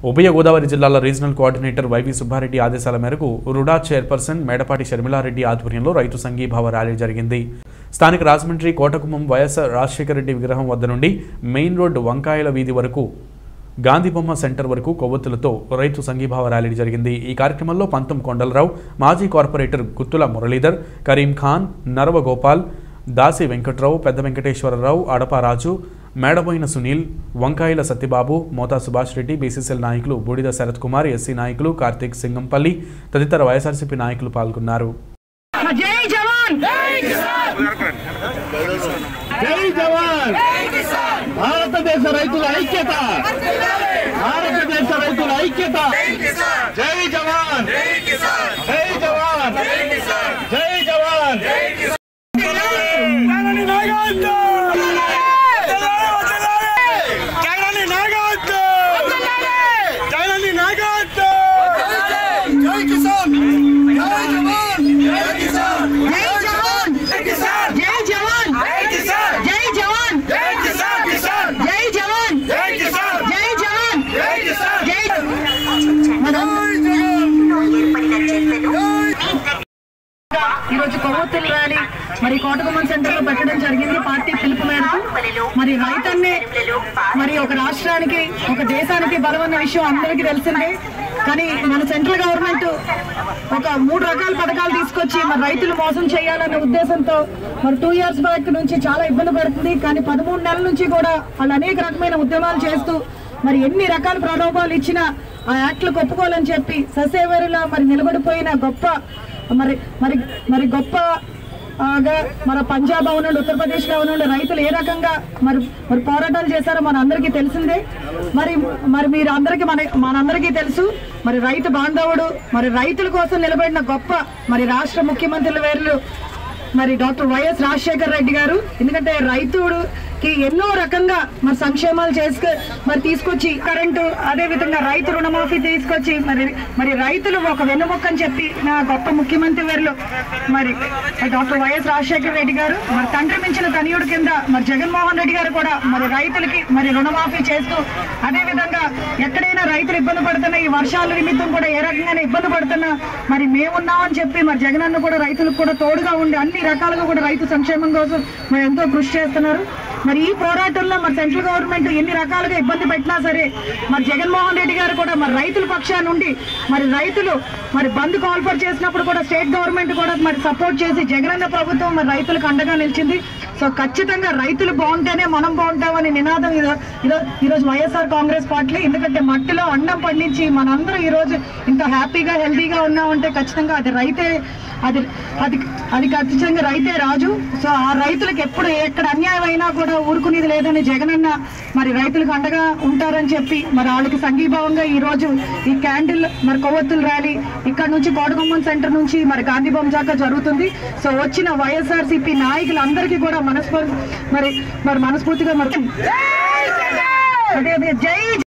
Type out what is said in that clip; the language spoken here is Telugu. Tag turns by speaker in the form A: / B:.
A: ఉభయ గోదావరి జిల్లాల రీజనల్ కోఆర్డినేటర్ వైవి సుబ్బారెడ్డి ఆదేశాల మేరకు రుడా చైర్పర్సన్ మేడపాటి షర్మిలారెడ్డి ఆధ్వర్యంలో రైతు సంఘీభావ ర్యాలీ జరిగింది స్థానిక రాజమండ్రి కోటకుమ్మం వైఎస్ఆర్ రాజశేఖర రెడ్డి విగ్రహం వద్ద నుండి మెయిన్ రోడ్డు వంకాయల వీధి వరకు గాంధీబొమ్మ సెంటర్ వరకు కొవ్వొత్తులతో రైతు సంఘీభావ ర్యాలీ జరిగింది ఈ కార్యక్రమంలో పంతం కొండలరావు మాజీ కార్పొరేటర్ గుత్తుల మురళీధర్ కరీం ఖాన్ నరవ గోపాల్ దాసి వెంకట్రావు పెద్ద వెంకటేశ్వరరావు అడపారాజు మేడబోయిన సునీల్ వంకాయల సత్యబాబు మోతా సుభాష్ రెడ్డి బీసీసీఎల్ నాయకులు బూడిద శరత్ కుమార్ ఎస్సీ నాయకులు కార్తీక్ సింగంపల్లి తదితర వైఎస్ఆర్సీపీ నాయకులు పాల్గొన్నారు
B: జై జవాన్
C: జై జవాన్ భారతదేశ రైతుల ఐక్యత భారతదేశ రైతుల ఐక్యత జై జవాన్ జై జవాన్ జై జవాన్
B: జై జవాన్ జై జవాన్ జై జవాన్ జై జవాన్ జై జవాన్ జై మనం ఈరోజు కొవ్వొత్తులు ర్యాలీ మరి కోటగుమ్మం సెంటర్ లో పెట్టడం జరిగింది పార్టీ పిలుపు మేరకు మరి రైతన్నే మరి ఒక రాష్ట్రానికి ఒక దేశానికి బలమన్న విషయం అందరికీ తెలిసిందే కానీ మన సెంట్రల్ గవర్నమెంట్ ఒక మూడు రకాల పథకాలు తీసుకొచ్చి మరి రైతులు మోసం చేయాలనే ఉద్దేశంతో మరి టూ ఇయర్స్ బ్యాక్ నుంచి చాలా ఇబ్బంది పడుతుంది కానీ పదమూడు నెలల నుంచి కూడా వాళ్ళు అనేక రకమైన ఉద్యమాలు చేస్తూ మరి ఎన్ని రకాల ప్రలోభాలు ఇచ్చినా ఆ యాక్ట్లకు ఒప్పుకోవాలని చెప్పి ససేవరిలా మరి నిలబడిపోయిన గొప్ప మరి మరి మరి గొప్ప ఆ, గా మన పంజాబ్ అవనండి ఉత్తరప్రదేశ్ లో అవనండి రైతులు ఏ రకంగా మరి మరి పోరాటాలు చేశారో మన అందరికీ తెలిసిందే మరి మరి మీరు అందరికీ మన మనందరికీ తెలుసు మరి రైతు బాంధవుడు మరి రైతుల కోసం నిలబడిన గొప్ప మరి రాష్ట్ర ముఖ్యమంత్రుల వేర్లు మరి డాక్టర్ వైఎస్ రాజశేఖర్ రెడ్డి గారు ఎందుకంటే రైతుడుకి ఎన్నో రకంగా మరి సంక్షేమాలు చేసుకు మరి తీసుకొచ్చి కరెంటు అదే విధంగా రైతు రుణమాఫీ తీసుకొచ్చి మరి మరి రైతులు ఒక వెన్నుముక్క అని చెప్పి నా గొప్ప ముఖ్యమంత్రి వారిలో మరి డాక్టర్ వైఎస్ రాజశేఖర్ రెడ్డి గారు మరి తండ్రి మించిన తనయుడు కింద మరి జగన్మోహన్ రెడ్డి గారు కూడా మరి రైతులకి మరి రుణమాఫీ చేస్తూ అదే విధంగా ఎక్కడైనా రైతులు ఇబ్బంది పడుతున్నా ఈ వర్షాల నిమిత్తం కూడా ఏ రకంగానే ఇబ్బంది పడుతున్నా మరి మేమున్నామని చెప్పి మరి జగనన్న కూడా రైతులకు కూడా తోడుగా ఉండి అన్ని రకాలుగా కూడా రైతు సంక్షేమం కోసం మరి ఎంతో కృషి చేస్తున్నారు మరి ఈ పోరాటంలో మరి సెంట్రల్ గవర్నమెంట్ ఎన్ని రకాలుగా ఇబ్బంది పెట్టినా సరే మరి జగన్మోహన్ రెడ్డి గారు కూడా మరి రైతుల పక్షాన నుండి మరి రైతులు మరి బంద్ కాల్ఫర్ చేసినప్పుడు కూడా స్టేట్ గవర్నమెంట్ కూడా మరి సపోర్ట్ చేసి జగనన్న ప్రభుత్వం మరి రైతులకు అండగా నిలిచింది సో ఖచ్చితంగా రైతులు బాగుంటేనే మనం బాగుంటామని నినాదం ఈరో- ఈరో- ఈరోజు వైఎస్ఆర్ కాంగ్రెస్ పార్టీ ఎందుకంటే మట్టిలో అన్నం పండించి మనందరం ఈరోజు ఇంత హ్యాపీగా హెల్తీగా ఉన్నామంటే ఖచ్చితంగా అది రైతే అది అది అది ఖచ్చితంగా రైతే రాజు సో ఆ రైతులకు ఎప్పుడు ఎక్కడ అన్యాయం అయినా కూడా ఊరుకునేది లేదని జగనన్న మరి రైతులకు అండగా ఉంటారని చెప్పి మరి వాళ్ళకి సంఘీభావంగా ఈ రోజు ఈ క్యాండిల్ మరి కొవ్వొత్తుల ర్యాలీ ఇక్కడ నుంచి కోటగుమ్మం సెంటర్ నుంచి మరి గాంధీ బొమ్మ దాకా జరుగుతుంది సో వచ్చిన వైఎస్ఆర్సీపీ నాయకులందరికీ కూడా మనస్ఫూర్తి మరి మరి మనస్ఫూర్తిగా మరి అదే అదే జై